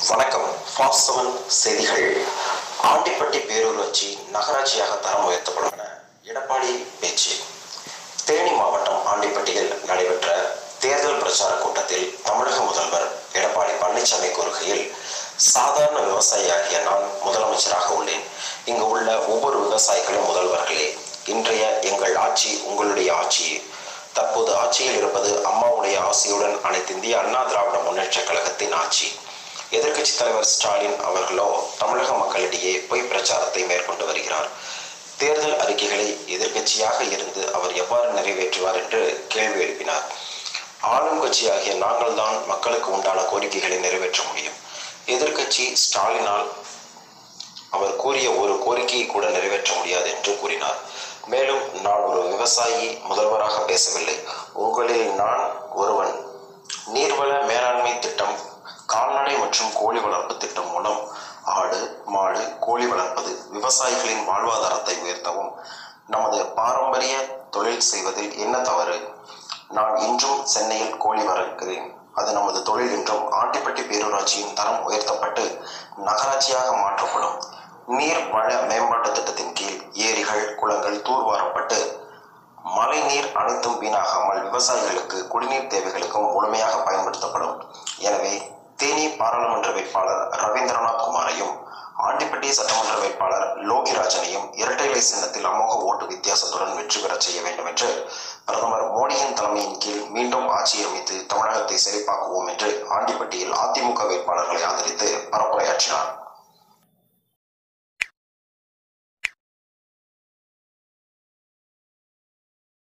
வணக்கம் fast seven செய்திகள் ஆண்டிப்பட்டி பேரூராட்சி நகராட்சியாக தரம் உயர்த்தப்படும் என எடப்பாடி பேச்சு தேனி மாவட்டம் ஆண்டிப்பட்டியில் நடைபெற்ற தேர்தல் பிரச்சார கூட்டத்தில் தமிழக முதல்வர் எடப்பாடி பழனிசாமி கூறுகையில் சாதாரண விவசாயியாகிய நான் முதலமைச்சராக உள்ளேன் இங்கு உள்ள ஒவ்வொரு விவசாயிகளும் முதல்வர்களே இன்றைய எங்கள் ஆட்சி உங்களுடைய ஆட்சி தற்போது ஆட்சியில் இருப்பது அம்மாவுடைய ஆசையுடன் அனைத்து இந்திய அண்ணா திராவிட முன்னேற்ற கழகத்தின் ஆட்சி எதிர்க்கட்சி தலைவர் ஸ்டாலின் அவர்களோ தமிழக மக்களிடையே பொய் பிரச்சாரத்தை மேற்கொண்டு வருகிறார் தேர்தல் அறிக்கைகளை எதிர்க்கட்சியாக இருந்து அவர் எவ்வாறு நிறைவேற்றுவார் என்று கேள்வி எழுப்பினார் ஆளும் கட்சியாகிய நாங்கள் தான் மக்களுக்கு உண்டான கோரிக்கைகளை நிறைவேற்ற முடியும் எதிர்க்கட்சி ஸ்டாலினால் அவர் கூறிய ஒரு கோரிக்கையை கூட நிறைவேற்ற முடியாது என்று கூறினார் மேலும் நான் ஒரு விவசாயி முதல்வராக பேசவில்லை உங்களில் நான் ஒருவன் நீர்வள மேலாண்மை திட்டம் கால்நடை மற்றும் கோழி வளர்ப்பு திட்டம் மூலம் ஆடு மாடு கோழி வளர்ப்பது விவசாயிகளின் வாழ்வாதாரத்தை உயர்த்தவும் நமது பாரம்பரிய தொழில் செய்வதில் என்ன தவறு நான் இன்றும் சென்னையில் கோழி வளர்க்கிறேன் அது நமது தொழில் என்றும் ஆண்டிப்பட்டி பேரூராட்சியின் தரம் உயர்த்தப்பட்டு நகராட்சியாக மாற்றப்படும் நீர் வள மேம்பாட்டு திட்டத்தின் கீழ் ஏரிகள் குளங்கள் தூர்வாரப்பட்டு மழை நீர் அனைத்தும் வீணாகாமல் விவசாயிகளுக்கு குடிநீர் தேவைகளுக்கும் முழுமையாக பயன்படுத்தப்படும் எனவே தேனி பாராளுமன்ற வேட்பாளர் ரவீந்திரநாத் குமாரையும் ஆண்டிப்பட்டி சட்டமன்ற வேட்பாளர் லோகிராஜனையும் இரட்டை இலை சின்னத்தில் அமோக ஓட்டு வித்தியாசத்துடன் வெற்றி பெறச் செய்ய வேண்டும் என்று பிரதமர் மோடியின் தலைமையின் கீழ் மீண்டும் ஆட்சி அமைத்து தமிழகத்தை செழிப்பாக்குவோம் என்று ஆண்டிப்பட்டியில் அதிமுக வேட்பாளர்களை ஆதரித்து பரப்புரையாற்றினார்